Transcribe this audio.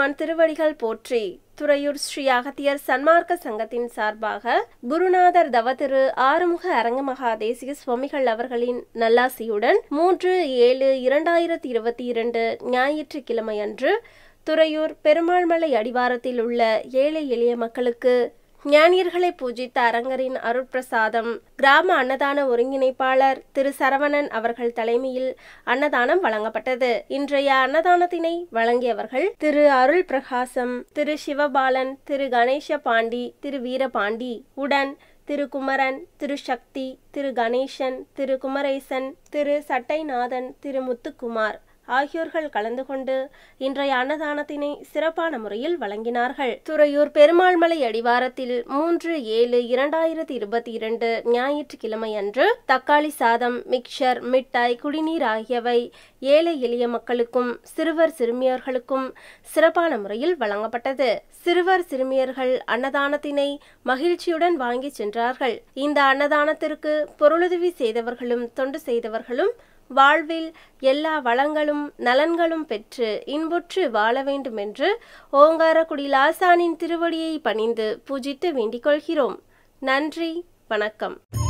எம்பெருமான் திருவடிகள் போற்றி துறையூர் ஸ்ரீ அகத்தியர் சன்மார்க்க சங்கத்தின் சார்பாக குருநாதர் தவதிரு ஆறுமுக அரங்கமகா தேசிக சுவாமிகள் அவர்களின் நல்லாசியுடன் மூன்று ஏழு இரண்டாயிரத்தி இருபத்தி இரண்டு ஞாயிற்றுக்கிழமையன்று துறையூர் பெருமாள்மலை அடிவாரத்தில் உள்ள ஏழை எளிய மக்களுக்கு ஞானியர்களை பூஜித்த அரங்கரின் அருட்பிரசாதம் கிராம அன்னதான ஒருங்கிணைப்பாளர் திரு சரவணன் அவர்கள் தலைமையில் அன்னதானம் வழங்கப்பட்டது இன்றைய அன்னதானத்தினை வழங்கியவர்கள் திரு அருள் பிரகாசம் திரு சிவபாலன் திரு கணேச பாண்டி திரு வீரபாண்டி உடன் திரு குமரன் திரு சக்தி திரு கணேசன் திரு குமரேசன் திரு சட்டைநாதன் திரு முத்துக்குமார் ஆகியோர்கள் கலந்து கொண்டு இன்றைய அன்னதானத்தினை சிறப்பான முறையில் வழங்கினார்கள் துறையூர் பெருமாள்மலை அடிவாரத்தில் மூன்று ஏழு இரண்டாயிரத்தி இருபத்தி இரண்டு ஞாயிற்றுக்கிழமை அன்று தக்காளி சாதம் மிக்சர் மிட்டாய் குடிநீர் ஆகியவை ஏழை எளிய மக்களுக்கும் சிறுவர் சிறுமியர்களுக்கும் சிறப்பான முறையில் வழங்கப்பட்டது சிறுவர் சிறுமியர்கள் அன்னதானத்தினை மகிழ்ச்சியுடன் வாங்கி சென்றார்கள் இந்த அன்னதானத்திற்கு பொருளுதவி செய்தவர்களும் தொண்டு செய்தவர்களும் வாழ்வில் எல்லா வளங்களும் நலன்களும் பெற்று இன்புற்று வாழ வேண்டும் என்று ஓங்காரக்குடி லாசானின் திருவடியை பணிந்து பூஜித்து வேண்டிக் கொள்கிறோம் நன்றி வணக்கம்